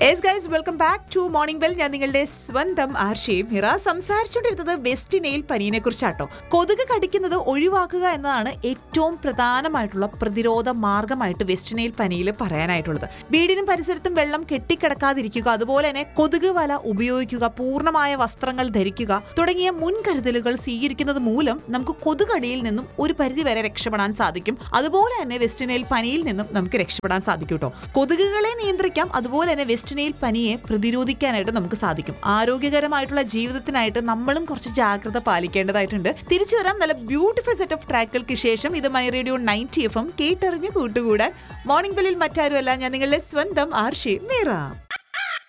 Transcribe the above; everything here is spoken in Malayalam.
S guys welcome back to morning bell ഞാൻ നിങ്ങളുടെ സ്വന്തം ആർഷയും ഹിറ സംസാരിച്ചുകൊണ്ടിരുന്നത് വെസ്റ്റിനെയിൽ പനീനെ കുറിച്ചാട്ടോ കൊതുക് കടിക്കുന്നത് ഒഴിവാക്കുക എന്നതാണ് ഏറ്റവും പ്രധാനമായിട്ടുള്ള പ്രതിരോധ മാർഗമായിട്ട് വെസ്റ്റിനെയിൽ പനിയിൽ പറയാനായിട്ടുള്ളത് വീടിനും പരിസരത്തും വെള്ളം കെട്ടിക്കിടക്കാതിരിക്കുക അതുപോലെ തന്നെ കൊതുക് വല ഉപയോഗിക്കുക പൂർണ്ണമായ വസ്ത്രങ്ങൾ ധരിക്കുക തുടങ്ങിയ മുൻകരുതലുകൾ സ്വീകരിക്കുന്നത് മൂലം നമുക്ക് കൊതുകടിയിൽ നിന്നും ഒരു പരിധി വരെ രക്ഷപ്പെടാൻ സാധിക്കും അതുപോലെ തന്നെ വെസ്റ്റിനെയിൽ പനിയിൽ നിന്നും നമുക്ക് രക്ഷപ്പെടാൻ സാധിക്കും കേട്ടോ കൊതുകുകളെ നിയന്ത്രിക്കാം അതുപോലെ തന്നെ വെസ്റ്റിനെയിൽ പനിയെ പ്രതിരോധിക്കാനായിട്ട് നമുക്ക് സാധിക്കും ആരോഗ്യകരമായിട്ടുള്ള ജീവിതത്തിനായിട്ട് നമ്മളും കുറച്ച് ജാഗ്രത പാലിക്കേണ്ടതായിട്ടുണ്ട് തിരിച്ചു വരാം നല്ല ബ്യൂട്ടിഫുൾ സെറ്റ് ഓഫ് ട്രാക്കുകൾക്ക് ശേഷം ഇത് my radio ninety F M കേട്ടറിഞ്ഞ് കൂട്ടുകൂടാൻ മോർണിംഗ് ബെല്ലിൽ മറ്റാരുമല്ല ഞാൻ നിങ്ങളുടെ സ്വന്തം ആർഷി മീറ